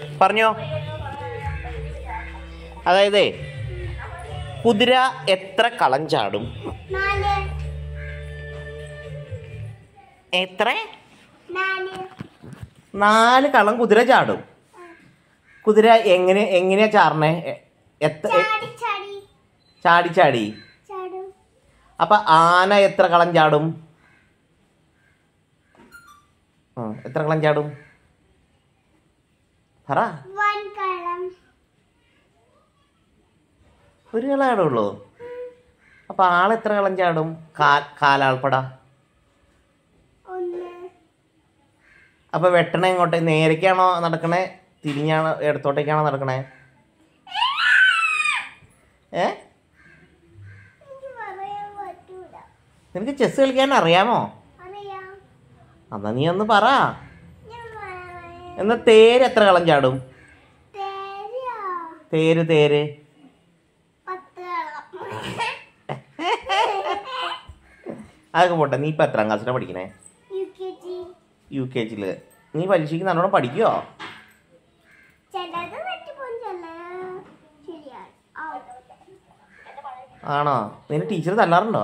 പറഞ്ഞോ അതായത് കുതിര എത്ര കളം ചാടും നാല് എത്ര നാല് നാല് കളം കുതിര ചാടും കുതിര എങ്ങനെ എങ്ങനെയാ ചാടണേ എ- എത്ര എ- ചാടി ചാടി ചാടി ചാടി ചാടും അപ്പൊ ആന എത്ര കളം ചാടും ആ, എത്ര കളം ചാടും പറ വൻകളം ഒരു കളം ചാടുള്ളൂ അപ്പൊ ആളെത്ര കളം ചാടും കാ കാലാൾപ്പട ഒന്ന് അപ്പൊ വെട്ടണ എങ്ങോട്ട് നേരേക്കാണോ നടക്കണേ തിരിഞ്ഞാണോ ഇടത്തോട്ടേക്കാണോ നടക്കണേ ഏ എനിക്ക് പറയാൻ പറ്റൂല നിനക്ക് ചെസ് കളിക്കാൻ അറിയാമോ അറിയാം എന്നാ നീ ഒന്ന് പറ ഞാൻ പറയാം എന്നാ തേര് എത്ര കളം ചാടും തേരാ തേര് തേര് പത്ത് കളം അതൊക്കെ പോട്ടെ നീ ഇപ്പം എത്രാം ക്ലാസ്സിലാണ് പഠിക്കണേ U K G U K ജിയിൽ നീ പരീക്ഷയ്ക്ക് നല്ലോണം പഠിക്കുമോ ചിലത് തെറ്റിപ്പോകും ചിലത് ശരിയാണ് ആ. ആണോ നിന്നെ ടീച്ചർ തല്ലാറുണ്ടോ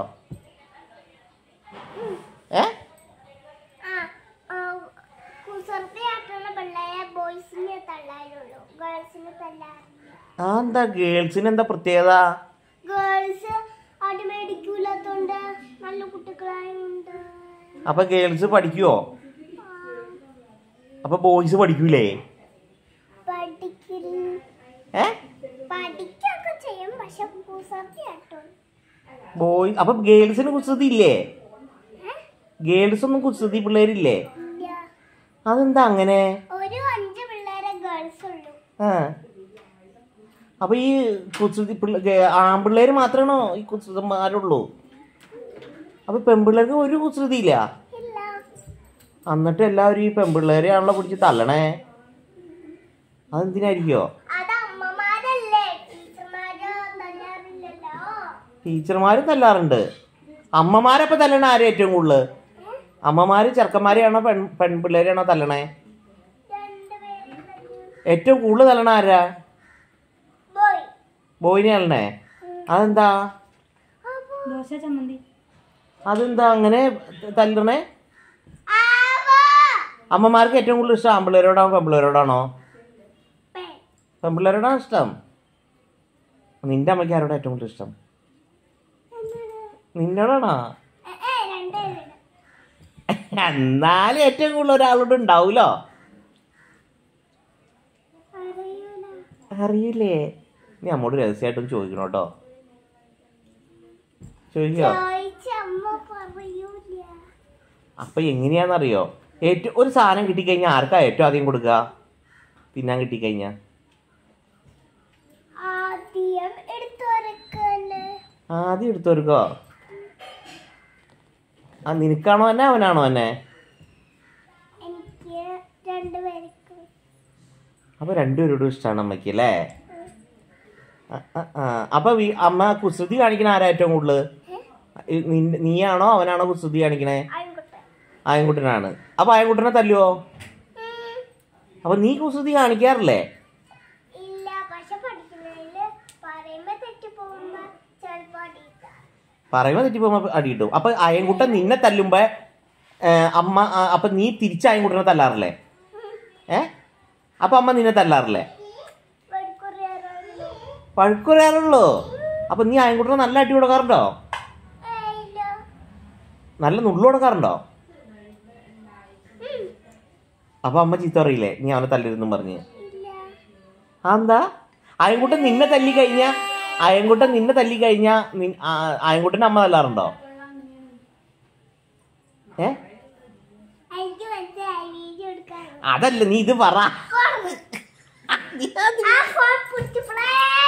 ഏ ആ, ആ, കുസൃതിയായിട്ടുള്ള പിള്ളേരെ ബോയ്സിനെ തള്ളാറുള്ളൂ ഗേൾസിനെ തല്ലാറില്ല ആ എന്താ ഗേൾസിന് എന്താ പ്രത്യേകത ഗേൾസ് അത് മേടിക്കൂലാത്തോണ്ട് നല്ല കുട്ടികളായുണ്ട് അപ്പൊ ഗേൾസ് പഠിക്കുവോ അപ്പൊ ബോയ്സ് പഠിക്കൂലേ പഠിക്കൽ ഏ പഠിക്കൊക്കെ ചെയ്യും പക്ഷെ കുസൃതിയായിട്ടും ബോയ് അപ്പൊ ഗേൾസിന് കുസൃതി ഇല്ലേ ഗേൾസ് ഒന്നും കുസൃതി പിള്ളേരില്ലേ ഇല്ല അതെന്താ അങ്ങനെ ഒരു അഞ്ച് പിള്ളേരെ ഗേൾസ് ഉള്ളൂ ആ അപ്പൊ ഈ കുസൃതി പിള്ള ആൺപിള്ളേര് മാത്രമാണോ ഈ കുസൃതന്മാരുള്ളൂ അപ്പൊ പെൺപിള്ളേർക്ക് ഒരു കുസൃതി ഇല്ല ഇല്ല എന്നിട്ട് എല്ലാവരും ഈ പെൺപിള്ളേരെയാണല്ലോ പിടിച്ച് തള്ളണേ അതെന്തിനായിരിക്കോ അത് അമ്മമാരല്ലേ ടീച്ചർമാരോ തല്ലാറില്ലല്ലോ ടീച്ചർമാരും തല്ലാറുണ്ട് അമ്മമാരപ്പൊ തല്ലണ ആരും ഏറ്റവും കൂടുതൽ അമ്മമാര് ചെറുക്കന്മാരെയാണോ പെൺ പെൺപിള്ളേരെയാണോ തല്ലണേ രണ്ടുപേരും ഏറ്റവും കൂടുതൽ തല്ലണ ആരാ ബോയ് ബോയിനെ തല്ലണേ അതെന്താ ദോശ ചമ്മന്തി അതെന്താ അങ്ങനെ തല്ലണേ ആവോ അമ്മമാർക്ക് ഏറ്റവും കൂടുതൽ ഇഷ്ടം ആൺപിള്ളേരോടാണോ പെൺപിള്ളേരോടാണോ പേ പെൺപിള്ളേരോടാണ് ഇഷ്ടം നിന്റെ അമ്മയ്ക്ക് ആരോടാ ഏറ്റവും കൂടുതൽ ഇഷ്ടം നിന്നോടാണോ ഏ, ഏ, രണ്ടുപേരും എന്നാലും ഏറ്റവും കൂടുതൽ ഒരാളോട് ഉണ്ടാവൂലോ അറിയൂല അറിയില്ലേ നീ അമ്മോട് രഹസ്യമായിട്ടൊന്ന് ചോദിക്കണം കേട്ടോ ചോദിക്കോ ചോദിച്ച അമ്മ പറയൂല അപ്പൊ എങ്ങനെയാണെന്നറിയോ ഏറ്റവും ഒരു സാധനം കിട്ടിക്കഴിഞ്ഞാൽ ആർക്കാ ഏറ്റവും ആദ്യം കൊടുക്കുക തിന്നാൻ കിട്ടിക്കഴിഞ്ഞാൽ ആദ്യം എടുത്തുവരക്കല്ലേ ആദ്യം എടുത്തോർക്കോ ആ നിനക്കാണോ എന്നെ അവനാണോ എന്നെ എനിക്ക് രണ്ടുപേർക്കും അപ്പൊ രണ്ടുപേരോടും ഇഷ്ടമാണ് അമ്മയ്ക്ക് അല്ലേ ആ, ആ, ആ. അപ്പൊ വീ- അമ്മ കുസൃതി കാണിക്കണ ആരാ ഏറ്റവും കൂടുതൽ ഈ നിന്റെ- നീയാണോ അവനാണോ കുസൃതി കാണിക്കണേ ആൺകുട്ടൻ ആയൻകുട്ടനാണ് അപ്പൊ ആയൻകുട്ടനെ തല്ലുവോ ഉം. അപ്പൊ നീ കുസൃതി കാണിക്കാറില്ലേ ഇല്ല പക്ഷെ പഠിക്കുന്നതില് പറയുമ്പോ തെറ്റിപ്പോകുമ്പോ ചിലപ്പോ അടിയിട്ടാ പറയുമ്പോ തെറ്റി പോകുമ്പോ അടി കിട്ടും അപ്പൊ അയൻകുട്ടൻ നിന്നെ തല്ലുമ്പോ ഏ, അമ്മ ആ, അപ്പൊ നീ തിരിച്ച് അയൻകുട്ടനെ തല്ലാറില്ലേ ഏ അപ്പൊ അമ്മ നിന്നെ തല്ലാറില്ലേ വെടിക്കുറിയാറുള്ളൂ പഴുക്കുറയാറുള്ളൂ അപ്പൊ നീ അയൻകുട്ടനെ നല്ല അടി കൊടുക്കാറുണ്ടോ ഏ ഇല്ല നല്ല നുള്ളു കൊടുക്കാറുണ്ടോ ഉം. അപ്പൊ അമ്മ ചീത്ത പറയില്ലേ നീ അവനെ തല്ലരുതെന്നും പറഞ്ഞ് ഇല്ല അതെന്താ അയൻകുട്ടൻ നിന്നെ തല്ലി കഴിഞ്ഞാ അയൻകുട്ടൻ നിന്നെ തല്ലി കഴിഞ്ഞാ നി- ആ, അയൻകുട്ടനെ അമ്മ തല്ലാറുണ്ടോ ഏ എനിക്ക് മനസ്സിലായി വീഡിയോ എടുക്കാൻ അതല്ല നീ ഇത് പറ ആ ഫോൺ പിടിച്ചപ്പോഴേ